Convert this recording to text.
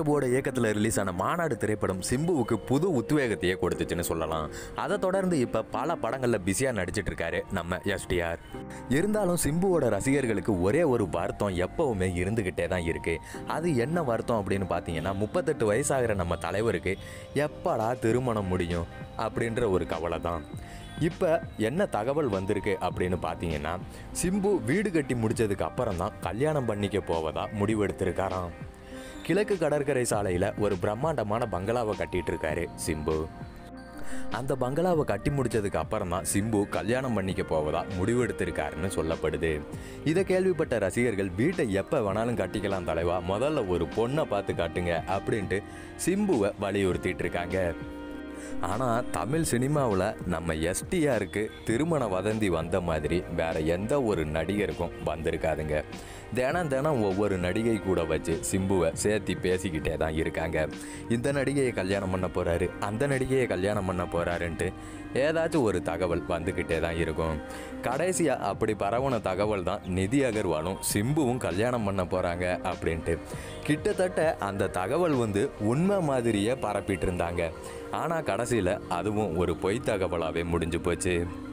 பிரபுவோட இயக்கத்தில் ரிலீஸ் ஆன மாநாடு திரைப்படம் சிம்புவுக்கு புது உத்வேகத்தையே கொடுத்துச்சுன்னு சொல்லலாம் அதை தொடர்ந்து இப்போ பல படங்களில் பிஸியாக நடிச்சிட்டு இருக்காரு நம்ம எஸ்டிஆர் இருந்தாலும் சிம்புவோட ரசிகர்களுக்கு ஒரே ஒரு வருத்தம் எப்பவுமே இருந்துக்கிட்டே தான் இருக்கு அது என்ன வருத்தம் அப்படின்னு பார்த்தீங்கன்னா முப்பத்தெட்டு வயசாகிற நம்ம தலைவருக்கு எப்படா திருமணம் முடியும் அப்படின்ற ஒரு கவலை தான் இப்போ என்ன தகவல் வந்திருக்கு அப்படின்னு பார்த்தீங்கன்னா சிம்பு வீடு கட்டி முடிச்சதுக்கு அப்புறம் தான் கல்யாணம் பண்ணிக்க போவதா முடிவெடுத்திருக்காராம் கிழக்கு கடற்கரை சாலையில் ஒரு பிரம்மாண்டமான பங்களாவை கட்டிட்டு இருக்காரு சிம்பு அந்த பங்களாவை கட்டி முடிச்சதுக்கு அப்புறம் தான் சிம்பு கல்யாணம் பண்ணிக்க போவதா முடிவெடுத்திருக்காருன்னு சொல்லப்படுது இதை கேள்விப்பட்ட ரசிகர்கள் வீட்டை எப்போ வேணாலும் கட்டிக்கலாம் தலைவா முதல்ல ஒரு பொண்ணை பார்த்து காட்டுங்க அப்படின்ட்டு சிம்புவை வலியுறுத்திட்டு இருக்காங்க ஆனால் தமிழ் சினிமாவில் நம்ம எஸ்டிஆருக்கு திருமண வதந்தி வந்த மாதிரி வேற எந்த ஒரு நடிகருக்கும் வந்திருக்காதுங்க தினம் தினம் ஒவ்வொரு நடிகை கூட வச்சு சிம்புவை சேர்த்து பேசிக்கிட்டே தான் இருக்காங்க இந்த நடிகையை கல்யாணம் பண்ண போகிறாரு அந்த நடிகையை கல்யாணம் பண்ண போகிறாருன்ட்டு ஏதாச்சும் ஒரு தகவல் வந்துக்கிட்டே தான் இருக்கும் கடைசியாக அப்படி பரவுன தகவல் தான் நிதி அகர்வாலும் சிம்புவும் கல்யாணம் பண்ண போகிறாங்க அப்படின்ட்டு கிட்டத்தட்ட அந்த தகவல் வந்து உண்மை மாதிரியே பரப்பிட்டு இருந்தாங்க ஆனால் கடைசியில் அதுவும் ஒரு பொய் தகவலாகவே முடிஞ்சு போச்சு